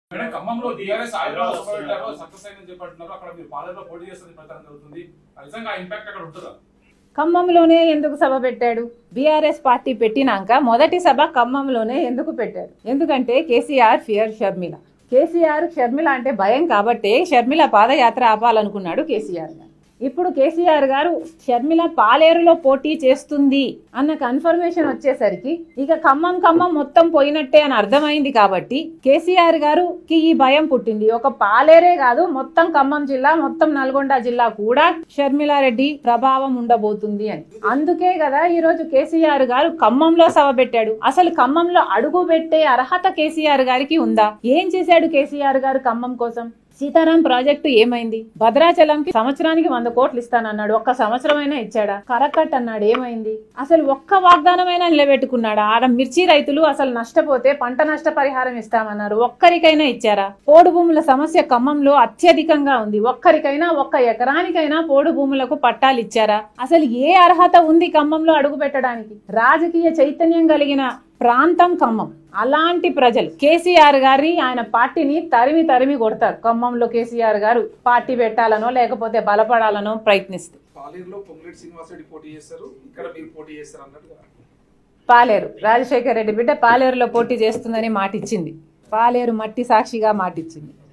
madam ఖమ్మంలో TRS Ayurveda సభ పెట్టారు సత్యసైన్ అని చెప్పంటున్నారు అక్కడ మీరు పాలనలో పోటీ చేస్తుంది ప్రచారం జరుగుతుంది నిజంగా ఇంపాక్ట్ అక్కడ ఉంటుందా ఖమ్మంలోనే ఎందుకు సభ పెట్టాడు బీఆర్ఎస్ పార్టీ పెట్టినాక మొదటి సభ ఖమ్మంలోనే ఎందుకు పెట్టాడు ఎందుకంటే కేసీఆర్ ఫియర్ షర్మిల కేసీఆర్ షర్మిల అంటే భయం కాబట్టే షర్మిల పాదయాత్ర ఆపాలనుకున్నాడు కేసీఆర్ గారు ఇప్పుడు కేసీఆర్ గారు షర్మిల పాలేరులో పోటీ చేస్తుంది అన్న కన్ఫర్మేషన్ వచ్చేసరికి ఇక ఖమ్మం ఖమ్మం మొత్తం పోయినట్టే అని అర్థమైంది కాబట్టి కేసీఆర్ గారుకి ఈ భయం పుట్టింది ఒక పాలేరే కాదు మొత్తం ఖమ్మం జిల్లా మొత్తం నల్గొండ జిల్లా కూడా షర్మిలారెడ్డి ప్రభావం ఉండబోతుంది అని అందుకే కదా ఈ రోజు కేసీఆర్ గారు ఖమ్మంలో సభ పెట్టాడు అసలు ఖమ్మంలో అడుగు పెట్టే అర్హత కేసీఆర్ గారికి ఉందా ఏం చేశాడు కేసీఆర్ గారు ఖమ్మం కోసం సీతారాం ప్రాజెక్టు ఏమైంది భద్రాచలంకి సంవత్సరానికి వంద కోట్లు ఇస్తానన్నాడు ఒక్క సంవత్సరమైనా ఇచ్చాడా కరకట్ అన్నాడు ఏమైంది అసలు ఒక్క వాగ్దానమైనా నిలబెట్టుకున్నాడా ఆడ మిర్చి రైతులు అసలు నష్టపోతే పంట నష్ట పరిహారం ఇస్తామన్నారు ఒక్కరికైనా ఇచ్చారా పోడు భూముల సమస్య ఖమ్మంలో అత్యధికంగా ఉంది ఒక్కరికైనా ఒక్క ఎకరానికైనా పోడు భూములకు పట్టాలు ఇచ్చారా అసలు ఏ అర్హత ఉంది ఖమ్మంలో అడుగు పెట్టడానికి రాజకీయ చైతన్యం కలిగిన ప్రాంతం ఖమ్మం అలాంటి ప్రజలు కేసీఆర్ గారి ఆయన పార్టీని తరిమి తరిమి కొడతారు ఖమ్మంలో కేసీఆర్ గారు పార్టీ పెట్టాలనో లేకపోతే బలపడాలనో ప్రయత్నిస్తారు పాలేరులో పొంగులేటి శ్రీనివాసరెడ్డి పోటీ చేస్తారు ఇక్కడ మీరు పోటీ చేస్తారు అన్నట్టుగా పాలేరు రాజశేఖర రెడ్డి బిడ్డ పాలేరులో పోటీ చేస్తుందని మాటిచ్చింది పాలేరు మట్టి సాక్షిగా మాటిచ్చింది